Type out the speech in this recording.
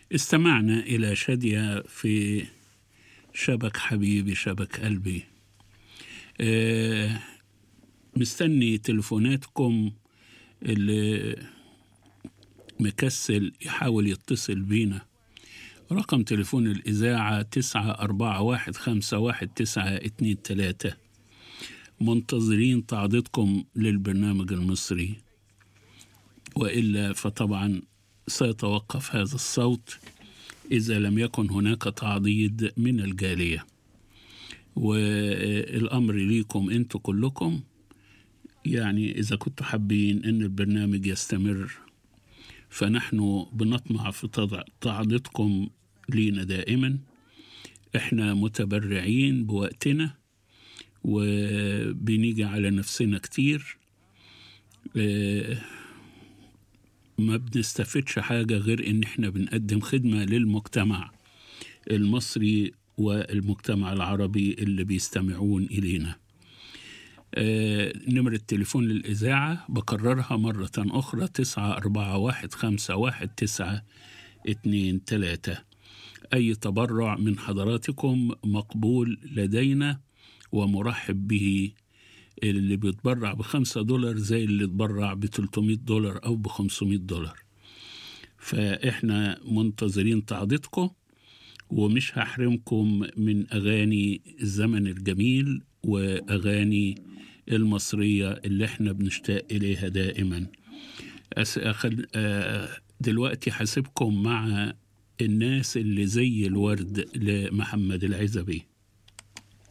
استمعنا إلى شادية في شبك حبيبي شبك قلبي آه، مستني تليفوناتكم اللي مكسل يحاول يتصل بينا رقم تليفون الإذاعة تسعة أربعة واحد خمسة واحد تسعة اتنين تلاتة منتظرين تعضيدكم للبرنامج المصري وإلا فطبعا سيتوقف هذا الصوت إذا لم يكن هناك تعضيد من الجالية والأمر ليكم أنتوا كلكم يعني إذا كنتوا حابين أن البرنامج يستمر فنحن بنطمع في تضع- تعضيدكم لينا دائما احنا متبرعين بوقتنا وبنيجي على نفسنا كتير آه، ما بنستفدش حاجة غير إن إحنا بنقدم خدمة للمجتمع المصري والمجتمع العربي اللي بيستمعون إلينا آه، نمرة تليفون للإذاعة بكررها مرة أخرى تسعة أربعة واحد خمسة واحد تسعة اتنين تلاتة أي تبرع من حضراتكم مقبول لدينا ومرحب به اللي بيتبرع بخمسة دولار زي اللي اتبرع ب 300 دولار أو ب 500 دولار فإحنا منتظرين تعضيدكم ومش هحرمكم من أغاني الزمن الجميل وأغاني المصرية اللي احنا بنشتاق إليها دائما أس- أخل... آه، دلوقتي حاسبكم مع الناس اللي زي الورد لمحمد العزبي